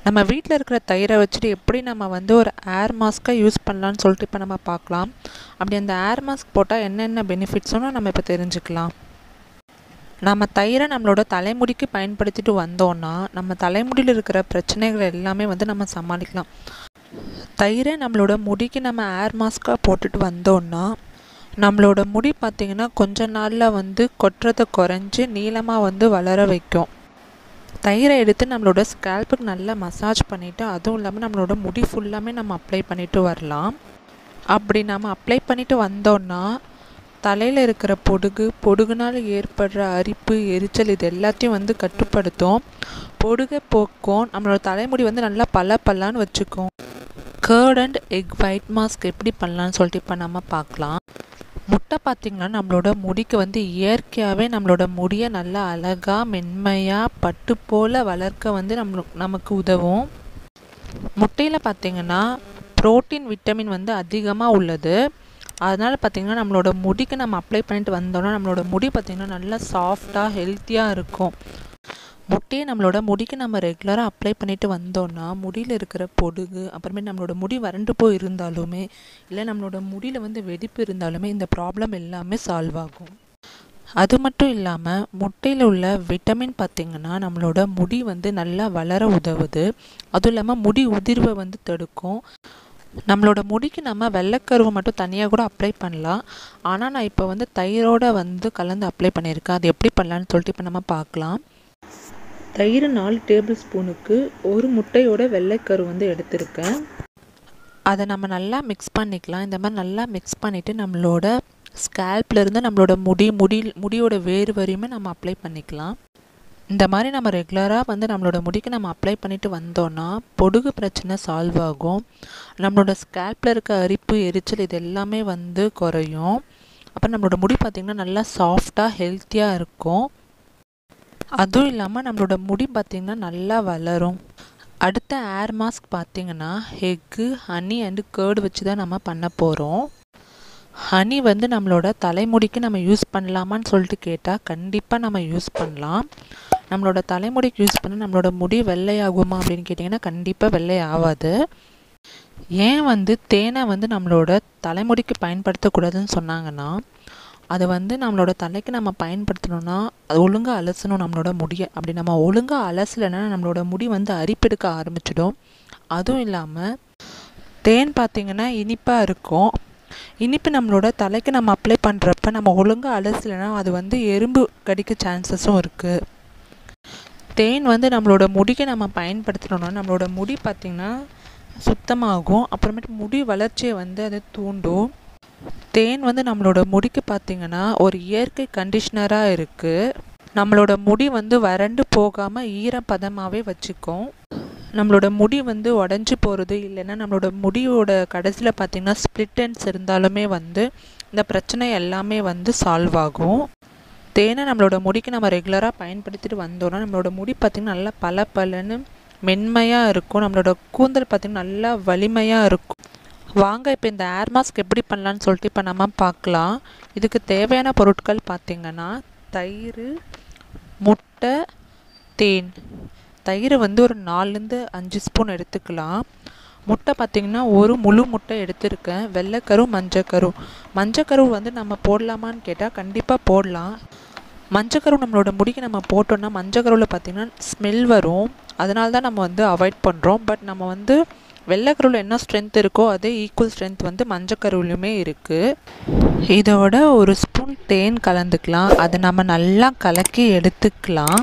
நம்ம வீட்டில் இருக்கிற தயிரை வச்சுட்டு எப்படி நம்ம வந்து ஒரு ஏர் மாஸ்க்கை யூஸ் பண்ணலான்னு சொல்லிட்டு இப்போ நம்ம பார்க்கலாம் அப்படி அந்த ஏர் மாஸ்க் போட்டால் என்னென்ன பெனிஃபிட்ஸுன்னு நம்ம இப்போ தெரிஞ்சுக்கலாம் நம்ம தயிரை நம்மளோட தலைமுடிக்கு பயன்படுத்திட்டு வந்தோன்னா நம்ம தலைமுடியில் இருக்கிற பிரச்சனைகள் எல்லாமே வந்து நம்ம சமாளிக்கலாம் தயிரை நம்மளோட முடிக்கு நம்ம ஏர் மாஸ்க்காக போட்டுட்டு வந்தோன்னா நம்மளோட முடி பார்த்திங்கன்னா கொஞ்ச நாளில் வந்து கொட்டுறதை குறைஞ்சி நீளமாக வந்து வளர வைக்கும் தயிரை எடுத்து நம்மளோட ஸ்கேல்புக்கு நல்லா மசாஜ் பண்ணிவிட்டு அதுவும் இல்லாமல் நம்மளோட முடி ஃபுல்லாமே நம்ம அப்ளை பண்ணிட்டு வரலாம் அப்படி நம்ம அப்ளை பண்ணிட்டு வந்தோன்னா தலையில் இருக்கிற பொடுகு பொடுகுனால் ஏற்படுற அரிப்பு எரிச்சல் இது எல்லாத்தையும் வந்து கட்டுப்படுத்தும் பொடுகை போக்கும் நம்மளோட தலைமுடி வந்து நல்லா பல பல்லான்னு வச்சுக்கும் curd and egg white mask எப்படி பண்ணலான்னு சொல்லிட்டு இப்போ நம்ம பார்க்கலாம் முட்டை பார்த்திங்கன்னா நம்மளோட முடிக்கு வந்து இயற்கையாகவே நம்மளோட முடியை நல்லா அழகாக மென்மையாக பட்டு போல் வளர்க்க வந்து நம்ம நமக்கு உதவும் முட்டையில் பார்த்திங்கன்னா புரோட்டீன் விட்டமின் வந்து அதிகமாக உள்ளது அதனால் பார்த்திங்கன்னா நம்மளோட முடிக்கு நம்ம அப்ளை பண்ணிட்டு வந்தோம்னா நம்மளோட முடி பார்த்திங்கன்னா நல்லா சாஃப்டாக ஹெல்த்தியாக இருக்கும் முட்டையை நம்மளோட முடிக்கு நம்ம ரெகுலராக அப்ளை பண்ணிட்டு வந்தோன்னா முடியில் இருக்கிற பொடுகு அப்புறமே நம்மளோட முடி வறண்டு போய் இருந்தாலுமே இல்லை நம்மளோட முடியில் வந்து வெடிப்பு இருந்தாலுமே இந்த ப்ராப்ளம் எல்லாமே சால்வ் ஆகும் அது மட்டும் இல்லாமல் முட்டையில் உள்ள விட்டமின் பார்த்திங்கன்னா நம்மளோட முடி வந்து நல்லா வளர உதவுது அதுவும் இல்லாமல் முடி உதிர்வை வந்து தடுக்கும் நம்மளோட முடிக்கு நம்ம வெள்ளைக்கருவை மட்டும் தனியாக கூட அப்ளை பண்ணலாம் ஆனால் நான் இப்போ வந்து தயிரோட வந்து கலந்து அப்ளை பண்ணியிருக்கேன் அது எப்படி பண்ணலான்னு சொல்லிட்டு இப்போ நம்ம பார்க்கலாம் தயிர் நாலு டேபிள் ஸ்பூனுக்கு ஒரு முட்டையோட வெள்ளைக்கரு வந்து எடுத்திருக்கேன் அதை நம்ம நல்லா மிக்ஸ் பண்ணிக்கலாம் இந்த மாதிரி நல்லா மிக்ஸ் பண்ணிவிட்டு நம்மளோட ஸ்கேல்ப்லேருந்து நம்மளோட முடி முடி முடியோட வேறு வரையுமே நம்ம அப்ளை பண்ணிக்கலாம் இந்த மாதிரி நம்ம ரெகுலராக வந்து நம்மளோட முடிக்கு நம்ம அப்ளை பண்ணிட்டு வந்தோன்னா பொடுகு பிரச்சனை சால்வ் ஆகும் நம்மளோட ஸ்கேல்பில் இருக்க அரிப்பு எரிச்சல் இது எல்லாமே வந்து குறையும் அப்புறம் நம்மளோட முடி பார்த்திங்கன்னா நல்லா சாஃப்டாக ஹெல்த்தியாக இருக்கும் அதுவும் இல்லாமல் நம்மளோட முடி பார்த்திங்கன்னா நல்லா வளரும் அடுத்த ஏர் மாஸ்க் பார்த்திங்கன்னா எக்கு ஹனி அண்டு கேர்டு வச்சு தான் நம்ம பண்ண போகிறோம் ஹனி வந்து நம்மளோட தலைமுடிக்கு நம்ம யூஸ் பண்ணலாமான்னு சொல்லிட்டு கேட்டால் கண்டிப்பாக நம்ம யூஸ் பண்ணலாம் நம்மளோட தலைமுடிக்கு யூஸ் பண்ண நம்மளோட முடி வெள்ளையாகுமா அப்படின்னு கேட்டிங்கன்னா கண்டிப்பாக வெள்ளை ஆகாது ஏன் வந்து தேனை வந்து நம்மளோட தலைமுடிக்கு பயன்படுத்தக்கூடாதுன்னு சொன்னாங்கன்னா அதை வந்து நம்மளோட தலைக்கு நம்ம பயன்படுத்தணும்னா அது ஒழுங்காக அலசணும் நம்மளோட முடியை அப்படி நம்ம ஒழுங்காக அலசலைன்னா நம்மளோட முடி வந்து அரிப்பெடுக்க ஆரம்பிச்சிடும் அதுவும் இல்லாமல் தேன் பார்த்திங்கன்னா இனிப்பாக இருக்கும் இனிப்பு நம்மளோட தலைக்கு நம்ம அப்ளை பண்ணுறப்ப நம்ம ஒழுங்காக அலசலைன்னா அது வந்து எறும்பு கடிக்க சான்சஸும் இருக்குது தேன் வந்து நம்மளோட முடிக்கு நம்ம பயன்படுத்தணும்னா நம்மளோட முடி பார்த்திங்கன்னா சுத்தமாகும் அப்புறமேட்டு முடி வளர்ச்சியை வந்து அது தூண்டும் தேன் வந்து நம்மளோட முடிக்கு பார்த்திங்கன்னா ஒரு இயற்கை கண்டிஷ்னராக இருக்குது நம்மளோட முடி வந்து வறண்டு போகாமல் ஈரப்பதமாகவே வச்சுக்கும் நம்மளோட முடி வந்து உடஞ்சி போகிறது இல்லைன்னா நம்மளோட முடியோட கடைசியில் பார்த்திங்கன்னா ஸ்ப்ளிட் எண்ட்ஸ் இருந்தாலுமே வந்து இந்த பிரச்சனை எல்லாமே வந்து சால்வ் ஆகும் தேனை நம்மளோட முடிக்கு நம்ம ரெகுலராக பயன்படுத்திட்டு வந்தோன்னா நம்மளோட முடி பார்த்திங்கன்னா நல்லா பல பலன்னு மென்மையாக இருக்கும் நம்மளோட கூந்தல் பார்த்திங்கன்னா நல்லா வலிமையாக இருக்கும் வாங்க இப்போ இந்த ஏர் மாஸ்க் எப்படி பண்ணலான்னு சொல்லிட்டு இப்போ நம்ம பார்க்கலாம் இதுக்கு தேவையான பொருட்கள் பார்த்திங்கன்னா தயிர் முட்டை தேன் தயிர் வந்து ஒரு நாலுலேருந்து அஞ்சு ஸ்பூன் எடுத்துக்கலாம் முட்டை பார்த்திங்கன்னா ஒரு முழு முட்டை எடுத்திருக்கேன் வெள்ளைக்கரு மஞ்சக்கரு மஞ்சக்கரு வந்து நம்ம போடலாமான்னு கேட்டால் கண்டிப்பாக போடலாம் மஞ்சக்கரு நம்மளோட முடிக்கு நம்ம போட்டோன்னா மஞ்சக்கருவில் பார்த்திங்கன்னா ஸ்மெல் வரும் அதனால தான் நம்ம வந்து அவாய்ட் பண்ணுறோம் பட் நம்ம வந்து வெள்ளைக்கருவில் என்ன ஸ்ட்ரென்த் இருக்கோ அதே ஈக்குவல் ஸ்ட்ரென்த் வந்து மஞ்சக்கருவிலுமே இருக்குது இதோட ஒரு ஸ்பூன் தேன் கலந்துக்கலாம் அதை நம்ம நல்லா கலக்கி எடுத்துக்கலாம்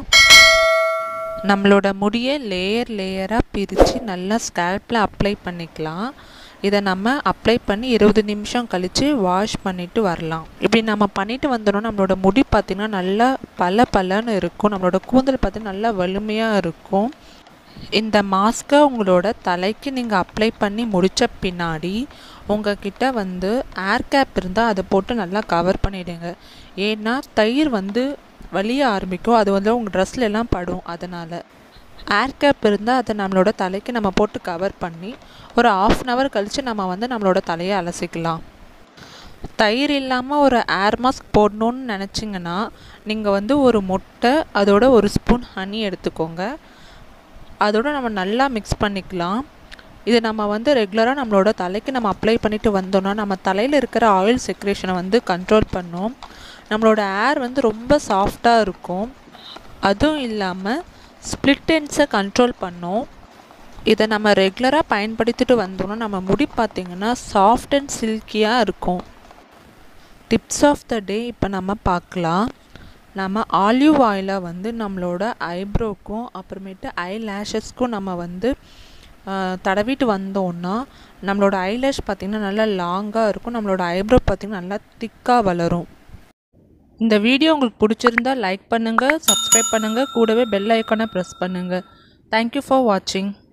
நம்மளோட முடியை லேயர் லேயராக பிரித்து நல்லா ஸ்கேல்பில் அப்ளை பண்ணிக்கலாம் இதை நம்ம அப்ளை பண்ணி இருபது நிமிஷம் கழித்து வாஷ் பண்ணிவிட்டு வரலாம் இப்படி நம்ம பண்ணிட்டு வந்தோம்னா நம்மளோட முடி பார்த்திங்கன்னா நல்லா பல பலன்னு இருக்கும் நம்மளோட கூந்தல் பார்த்திங்கன்னா நல்லா வலிமையாக இருக்கும் இந்த மாஸ்க்கை உங்களோட தலைக்கு நீங்கள் அப்ளை பண்ணி முடித்த பின்னாடி உங்ககிட்ட வந்து ஏர் கேப் இருந்தால் அதை போட்டு நல்லா கவர் பண்ணிவிடுங்க ஏன்னா தயிர் வந்து வலிய ஆரம்பிக்கும் அது வந்து உங்கள் ட்ரெஸ்ல எல்லாம் படும் அதனால் ஏர் கேப் இருந்தால் அதை நம்மளோட தலைக்கு நம்ம போட்டு கவர் பண்ணி ஒரு ஆஃப் அன் ஹவர் கழித்து நம்ம வந்து நம்மளோட தலையை அலசிக்கலாம் தயிர் இல்லாமல் ஒரு ஏர் மாஸ்க் போடணுன்னு நினச்சிங்கன்னா நீங்கள் வந்து ஒரு முட்டை அதோட ஒரு ஸ்பூன் ஹனி எடுத்துக்கோங்க அதோட நம்ம நல்லா மிக்ஸ் பண்ணிக்கலாம் இது நம்ம வந்து ரெகுலராக நம்மளோட தலைக்கு நம்ம அப்ளை பண்ணிட்டு வந்தோம்னா நம்ம தலையில் இருக்கிற ஆயில் செக்ரேஷனை வந்து கண்ட்ரோல் பண்ணும் நம்மளோட ஏர் வந்து ரொம்ப சாஃப்டாக இருக்கும் அதுவும் இல்லாமல் ஸ்ப்ளிட்டன்ஸை கண்ட்ரோல் பண்ணும் இதை நம்ம ரெகுலராக பயன்படுத்திட்டு வந்தோம்னா நம்ம முடி பார்த்திங்கன்னா சாஃப்ட் அண்ட் சில்கியாக இருக்கும் டிப்ஸ் ஆஃப் த டே இப்போ நம்ம பார்க்கலாம் நம்ம ஆலிவ் ஆயிலை வந்து நம்மளோட ஐப்ரோக்கும் அப்புறமேட்டு ஐ லேஷஸ்க்கும் நம்ம வந்து தடவிட்டு வந்தோன்னா நம்மளோட ஐலேஷ் பார்த்திங்கன்னா நல்லா லாங்காக இருக்கும் நம்மளோட ஐப்ரோ பார்த்திங்கன்னா நல்லா திக்காக வளரும் இந்த வீடியோ உங்களுக்கு பிடிச்சிருந்தா லைக் பண்ணுங்கள் சப்ஸ்கிரைப் பண்ணுங்கள் கூடவே பெல் ஐக்கானை ப்ரெஸ் பண்ணுங்கள் தேங்க்யூ ஃபார் வாட்சிங்